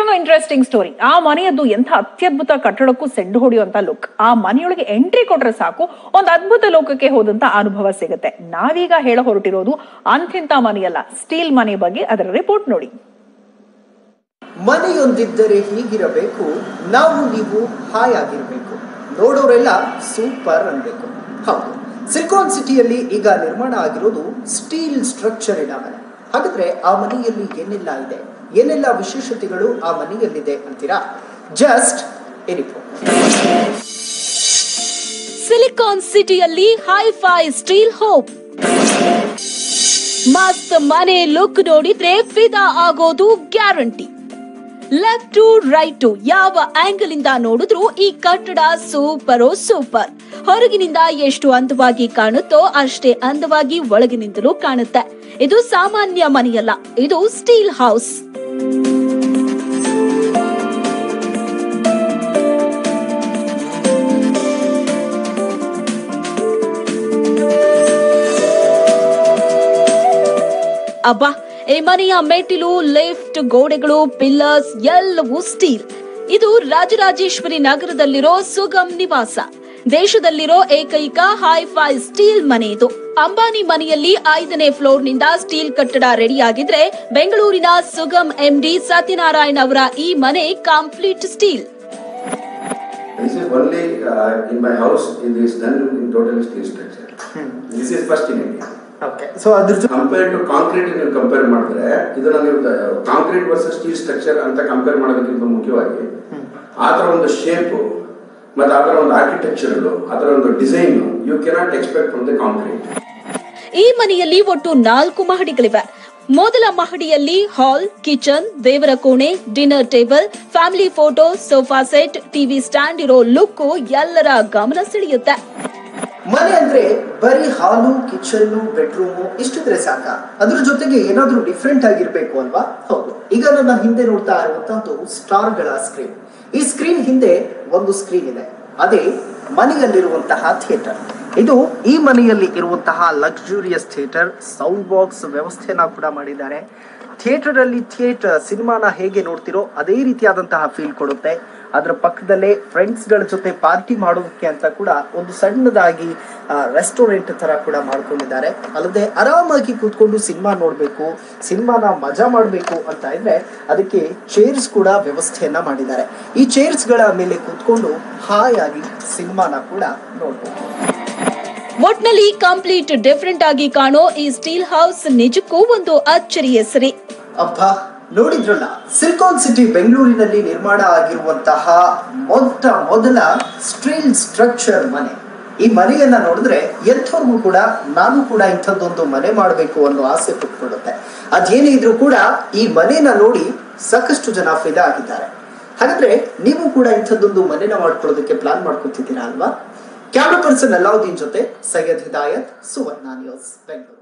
ಇನ್ನೊಂದು interesting story ಆ ಮನೆಯದ್ದು ಎಂಥ ಅತ್ಯದ್ಭುತ ಕಟ್ಟಡಕ್ಕೂ ಸೆಡ್ಡು ಹೊಡೆಯುವಂತ ಲುಕ್ ಆ ಮನೆಯೊಳಗೆ ಎಂಟ್ರಿ ಕೊಟ್ರೆ ಸಾಕು ಒಂದು ಅದ್ಭುತ ಲೋಕಕ್ಕೆ ಹೋದಂತ ಅನುಭವ ಸಿಗುತ್ತೆ ನಾವೀಗ ಹೇಳ ಹೊರಟಿರೋದು ಅಂಥಿಂತ ಮನೆಯಲ್ಲ ಸ್ಟೀಲ್ ಮನೆ ಬಗ್ಗೆ ಅದರ ರಿಪೋರ್ಟ್ ನೋಡಿ ಮನೆಯೊಂದಿದ್ದರೆ ಹೀಗಿರಬೇಕು ನಾವು ನೀವು ಹಾಯಾಗಿರ್ಬೇಕು ನೋಡೋರೆಲ್ಲ ಸೂಪರ್ ಅನ್ಬೇಕು ಹೌದು ಸಿಲಿಕಾನ್ ಸಿಟಿಯಲ್ಲಿ ಈಗ ನಿರ್ಮಾಣ ಆಗಿರೋದು ಸ್ಟೀಲ್ ಸ್ಟ್ರಕ್ಚರ್ ಇನ ಮನೆ ಹಾಗಾದ್ರೆ ಆ ಮನೆಯಲ್ಲಿ ಏನೆಲ್ಲ ಇದೆ ಏನೆಲ್ಲ ವಿಶೇಷತೆಗಳು ಆ ಮನೆಯಲ್ಲಿದೆ ಅಂತೀರಾ ಜಸ್ಟ್ ಎನಿಪೋ ಸಿಲಿಕಾನ್ ಸಿಟಿಯಲ್ಲಿ ಹೈಫೈ ಸ್ಟೀಲ್ ಹೋಪ್ ಮಸ್ತ್ ಮನೆ ಲುಕ್ ನೋಡಿದ್ರೆ ಫಿದಾ ಆಗೋದು guarantee left to right to ಯಾವ ಆಂಗಲ್ ಇಂದ ನೋಡಿದ್ರೂ ಈ ಕಟ್ಟಡ ಸೂಪರ್ ಸೂಪರ್ ಹೊರಗಿನಿಂದ ಎಷ್ಟು ಅಂದವಾಗಿ ಕಾಣುತ್ತೋ ಅಷ್ಟೇ ಅಂದವಾಗಿ ಒಳಗಿನಿಂದಲೂ ಕಾಣುತ್ತೆ ಇದು ಸಾಮಾನ್ಯ ಮನೆಯಲ್ಲ ಇದು ಸ್ಟೀಲ್ ಹೌಸ್ ಅಬ್ಬಾ ಈ ಮನೆಯ ಮೆಟ್ಟಿಲು ಲಿಫ್ಟ್ ಗೋಡೆಗಳು ಪಿಲ್ಲರ್ಸ್ ಎಲ್ಲವೂ ಸ್ಟೀಲ್ ಇದು ರಾಜರಾಜೇಶ್ವರಿ ನಗರದಲ್ಲಿರೋ ಸುಗಮ್ ನಿವಾಸ ದೇಶದಲ್ಲಿರೋ ಏಕೈಕ ಹೈಫೈ ಸ್ಟೀಲ್ ಮನೆ ಇದು ಅಂಬಾನಿ ಮನೆಯಲ್ಲಿ ಐದನೇ ಫ್ಲೋರ್ ನಿಂದ ಸ್ಟೀಲ್ ಕಟ್ಟಡ ರೆಡಿಯಾಗಿದ್ರೆ ಬೆಂಗಳೂರಿನ ಸುಗಮ್ ಎಂಡಿ ಸತ್ಯನಾರಾಯಣ್ ಅವರ ಈ ಮನೆ complete steel This is only uh, in my house, it is done in total steel structure. This is first in India. Okay so ಅದ್ರ ಜೊತೆ ಕಂಪೇರ್ ಟು ಕಾಂಕ್ರೀಟ್ ನೀವು ಕಂಪೇರ್ ಮಾಡಿದ್ರೆ ಇದನ್ನ ನೀವು ಕಾಂಕ್ರೀಟ್ ವರ್ಸಸ್ ಸ್ಟೀಲ್ ಸ್ಟ್ರಕ್ಚರ್ ಅಂತ compare ಮಾಡೋದಕ್ಕಿಂತ ಮುಖ್ಯವಾಗಿ ಆ ಥರ ಒಂದು ಶೇಪು ಮತ್ತು ಆ ಥರ ಒಂದು ಆರ್ಕಿಟೆಕ್ಚರ್ ಆ ಥರ ಒಂದು design you cannot expect from the concrete ಈ ಮನೆಯಲ್ಲಿ ಒಟ್ಟು ನಾಲ್ಕು ಮಹಡಿಗಳಿವೆ ಮೊದಲ ಮಹಡಿಯಲ್ಲಿ ಹಾಲ್ ಕಿಚನ್ ದೇವರ ಕೋಣೆ dinner table family photo sofa set TV stand ಇರೋ ಲುಕ್ ಎಲ್ಲರ ಗಮನ ಸೆಳೆಯುತ್ತೆ ಮನೆ ಅಂದ್ರೆ ಬರೀ ಹಾಲು ಕಿಚನ್ನು ಬೆಡ್ರೂಮು ಇಷ್ಟಿದ್ರೆ ಸಾಕ ಅದ್ರ ಜೊತೆಗೆ ಏನಾದ್ರೂ ಡಿಫ್ರೆಂಟ್ ಆಗಿರ್ಬೇಕು ಅಲ್ವಾ ಹೌದು ಈಗ ನನ್ನ ಹಿಂದೆ ನೋಡ್ತಾ ಇರುವಂತಹದ್ದು ಸ್ಟಾರ್ಗಳ ಸ್ಕ್ರೀನ್ ಈ ಸ್ಕ್ರೀನ್ ಹಿಂದೆ ಒಂದು ಸ್ಕ್ರೀನ್ ಇದೆ ಅದೇ ಮನೆಯಲ್ಲಿರುವಂತಹ ಥಿಯೇಟರ್ ಇದು ಈ ಮನೆಯಲ್ಲಿ ಇರುವಂತಹ ಲಕ್ಸುರಿಯಸ್ ಥಿಯೇಟರ್ ಸೌಂಡ್ ಬಾಕ್ಸ್ ವ್ಯವಸ್ಥೆನ ಕೂಡ ಮಾಡಿದ್ದಾರೆ ಥಿಯೇಟರ್ ಅಲ್ಲಿ ಥಿಯೇಟರ್ ಸಿನಿಮಾನ ಹೇಗೆ ನೋಡ್ತಿರೋ ಅದೇ ರೀತಿಯಾದಂತಹ ಫೀಲ್ ಕೊಡುತ್ತೆ ಅದರ ಪಕ್ಕದಲ್ಲೇ ಫ್ರೆಂಡ್ಸ್ಗಳ ಜೊತೆ ಪಾರ್ಟಿ ಮಾಡೋದಕ್ಕೆ ಅಂತ ಕೂಡ ಒಂದು ಸಣ್ಣದಾಗಿ ರೆಸ್ಟೋರೆಂಟ್ ತರ ಕೂಡ ಮಾಡ್ಕೊಂಡಿದ್ದಾರೆ ಅಲ್ಲದೆ ಆರಾಮಾಗಿ ಕೂತ್ಕೊಂಡು ಸಿನಿಮಾ ನೋಡಬೇಕು ಸಿನಿಮಾನ ಮಜಾ ಮಾಡಬೇಕು ಅಂತ ಇದ್ರೆ ಅದಕ್ಕೆ ಚೇರ್ಸ್ ಕೂಡ ವ್ಯವಸ್ಥೆಯನ್ನ ಮಾಡಿದ್ದಾರೆ ಈ ಚೇರ್ಸ್ಗಳ ಮೇಲೆ ಕೂತ್ಕೊಂಡು ಹಾಯಾಗಿ ಸಿನಿಮಾನ ಕೂಡ ನೋಡ್ಬೋದು ಒಟ್ನಲ್ಲಿ ಕಂಪ್ಲೀಟ್ ಡಿಫರೆಂಟ್ ಆಗಿ ಕಾಣೋ ಈ ಸ್ಟೀಲ್ ಹೌಸ್ ನಿಜಕ್ಕೂ ಒಂದು ಅಚ್ಚರಿಯ ಸರಿ ಅಬ್ಬಾ ನೋಡಿದ್ರಲ್ಲ ಸಿಲಿಕಾನ್ ಸಿಟಿ ಬೆಂಗಳೂರಿನಲ್ಲಿ ನಿರ್ಮಾಣ ಆಗಿರುವಂತಹ ಮೊಟ್ಟ ಮೊದಲ ಸ್ಟೀಲ್ ಸ್ಟ್ರಕ್ಚರ್ ಮನೆ ಈ ಮನೆಯನ್ನ ನೋಡಿದ್ರೆ ಎಂಥವ್ರಿಗೂ ಕೂಡ ನಾನು ಕೂಡ ಇಂಥದ್ದೊಂದು ಮನೆ ಮಾಡಬೇಕು ಅನ್ನೋ ಆಸೆ ಪಟ್ಕೊಳ್ಳುತ್ತೆ ಅದೇನೇ ಇದ್ರೂ ಕೂಡ ಈ ಮನೆನ ನೋಡಿ ಸಾಕಷ್ಟು ಜನ ಫಿದಾ ಆಗಿದ್ದಾರೆ ಹಾಗಾದ್ರೆ ನೀವು ಕೂಡ ಇಂಥದ್ದೊಂದು ಮನೆನ ಮಾಡ್ಕೊಳ್ಳೋದಕ್ಕೆ ಪ್ಲಾನ್ ಮಾಡ್ಕೊತಿದ್ದೀರಾ ಅಲ್ವಾ ಕ್ಯಾಮ್ರಾ ಪರ್ಸನ್ ಅಲಾವುದ್ದೀನ್ ಜೊತೆ ಸೈಯದ್ ಹಿದಾಯತ್ ಸುವರ್ಣ ನ್ಯೂಸ್ ಬೆಂಗಳೂರು